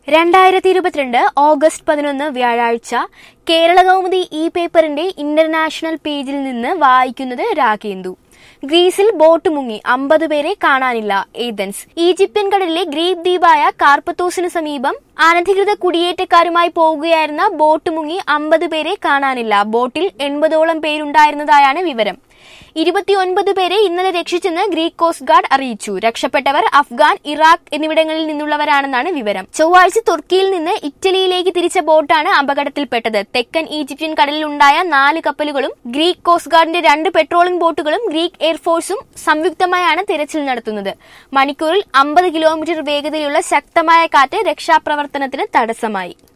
രണ്ടായിരത്തി ഇരുപത്തിരണ്ട് ഓഗസ്റ്റ് പതിനൊന്ന് വ്യാഴാഴ്ച കേരള കൗമുദി ഇ പേപ്പറിന്റെ ഇന്റർനാഷണൽ പേജിൽ നിന്ന് വായിക്കുന്നത് രാഗേന്ദു ഗ്രീസിൽ ബോട്ട് മുങ്ങി അമ്പത് പേരെ കാണാനില്ല ഏതൻസ് ഈജിപ്ഷ്യൻ കടലിലെ ഗ്രീക്ക് ദ്വീപായ കാർപ്പത്തോസിന് സമീപം അനധികൃത കുടിയേറ്റക്കാരുമായി പോവുകയായിരുന്ന ബോട്ട് മുങ്ങി അമ്പത് പേരെ കാണാനില്ല ബോട്ടിൽ എൺപതോളം പേരുണ്ടായിരുന്നതായാണ് വിവരം ഇരുപത്തിയൊൻപത് പേരെ ഇന്നലെ രക്ഷിച്ചെന്ന് ഗ്രീക്ക് കോസ്റ്റ് ഗാർഡ് അറിയിച്ചു രക്ഷപ്പെട്ടവർ അഫ്ഗാൻ ഇറാഖ് എന്നിവിടങ്ങളിൽ നിന്നുള്ളവരാണെന്നാണ് വിവരം ചൊവ്വാഴ്ച തുർക്കിയിൽ നിന്ന് ഇറ്റലിയിലേക്ക് തിരിച്ച ബോട്ടാണ് അപകടത്തിൽപ്പെട്ടത് തെക്കൻ ഈജിപ്ഷ്യൻ കടലിലുണ്ടായ നാല് കപ്പലുകളും ഗ്രീക്ക് കോസ്റ്റ് ഗാർഡിന്റെ രണ്ട് പെട്രോളിംഗ് ബോട്ടുകളും ഗ്രീക്ക് എയർഫോഴ്സും സംയുക്തമായാണ് തിരച്ചിൽ നടത്തുന്നത് മണിക്കൂറിൽ അമ്പത് കിലോമീറ്റർ വേഗതയിലുള്ള ശക്തമായ കാറ്റ് രക്ഷാപ്രവർത്തനത്തിന് തടസ്സമായി